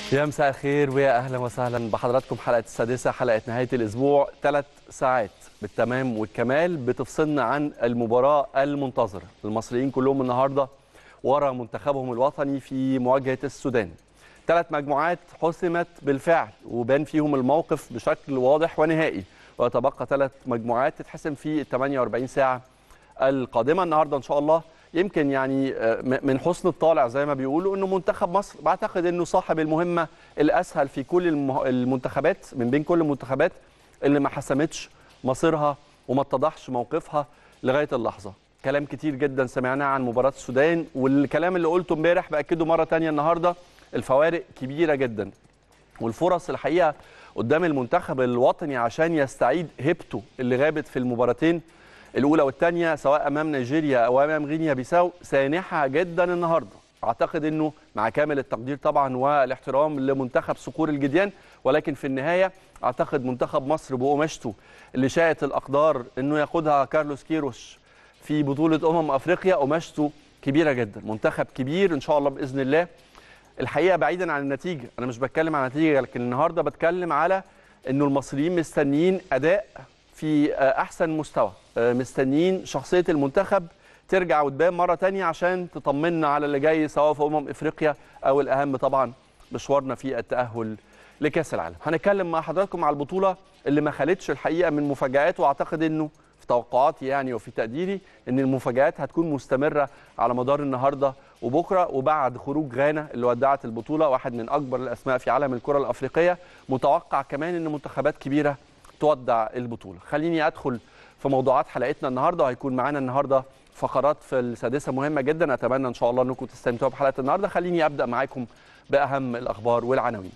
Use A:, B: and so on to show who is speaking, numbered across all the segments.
A: يا مساء الخير ويا اهلا وسهلا بحضراتكم حلقه السادسه حلقه نهايه الاسبوع ثلاث ساعات بالتمام والكمال بتفصلنا عن المباراه المنتظره المصريين كلهم النهارده ورا منتخبهم الوطني في مواجهه السودان ثلاث مجموعات حسمت بالفعل وبان فيهم الموقف بشكل واضح ونهائي ويتبقى ثلاث مجموعات تتحسم في ال 48 ساعه القادمه النهارده ان شاء الله يمكن يعني من حسن الطالع زي ما بيقولوا انه منتخب مصر بعتقد انه صاحب المهمه الاسهل في كل المنتخبات من بين كل المنتخبات اللي ما حسمتش مصيرها وما اتضحش موقفها لغايه اللحظه كلام كتير جدا سمعناه عن مباراه السودان والكلام اللي قلته امبارح باكده مره ثانيه النهارده الفوارق كبيره جدا والفرص الحقيقه قدام المنتخب الوطني عشان يستعيد هيبته اللي غابت في المباراتين الاولى والثانيه سواء امام نيجيريا او امام غينيا بيساو سانحه جدا النهارده اعتقد انه مع كامل التقدير طبعا والاحترام لمنتخب صقور الجديان ولكن في النهايه اعتقد منتخب مصر بقماشته اللي شاءت الاقدار انه ياخدها كارلوس كيروش في بطوله امم افريقيا قماشته كبيره جدا منتخب كبير ان شاء الله باذن الله الحقيقه بعيدا عن النتيجه انا مش بتكلم عن النتيجه لكن النهارده بتكلم على انه المصريين مستنيين اداء في احسن مستوى مستنيين شخصيه المنتخب ترجع وتبان مره تانية عشان تطمنا على اللي جاي سواء في امم افريقيا او الاهم طبعا مشوارنا في التاهل لكاس العالم هنتكلم مع حضراتكم على البطوله اللي ما خلتش الحقيقه من مفاجات واعتقد انه في توقعاتي يعني وفي تقديري ان المفاجات هتكون مستمره على مدار النهارده وبكره وبعد خروج غانا اللي ودعت البطوله واحد من اكبر الاسماء في عالم الكره الافريقيه متوقع كمان ان منتخبات كبيره تودع البطوله خليني ادخل في موضوعات حلقتنا النهارده وهيكون معانا النهارده فقرات في السادسه مهمه جدا اتمنى ان شاء الله انكم تستمتعوا بحلقه النهارده خليني ابدا معاكم باهم الاخبار والعناوين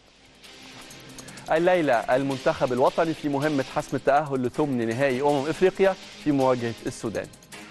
A: الليله المنتخب الوطني في مهمه حسم التاهل لثمن نهائي امم افريقيا في مواجهه السودان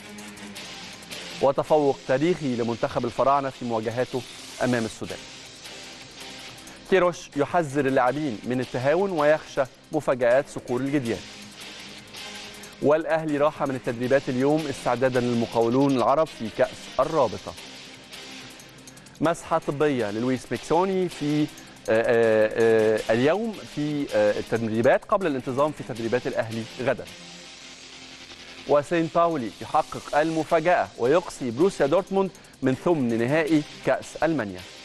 A: وتفوق تاريخي لمنتخب الفراعنه في مواجهاته امام السودان كيروش يحذر اللاعبين من التهاون ويخشى مفاجآت صقور الجديان والأهلي راح من التدريبات اليوم استعدادا للمقاولون العرب في كأس الرابطة مسحة طبية للويس ميكسوني في آآ آآ اليوم في التدريبات قبل الانتظام في تدريبات الأهلي غدا وسين باولي يحقق المفاجأة ويقصي بروسيا دورتموند من ثمن نهائي كأس ألمانيا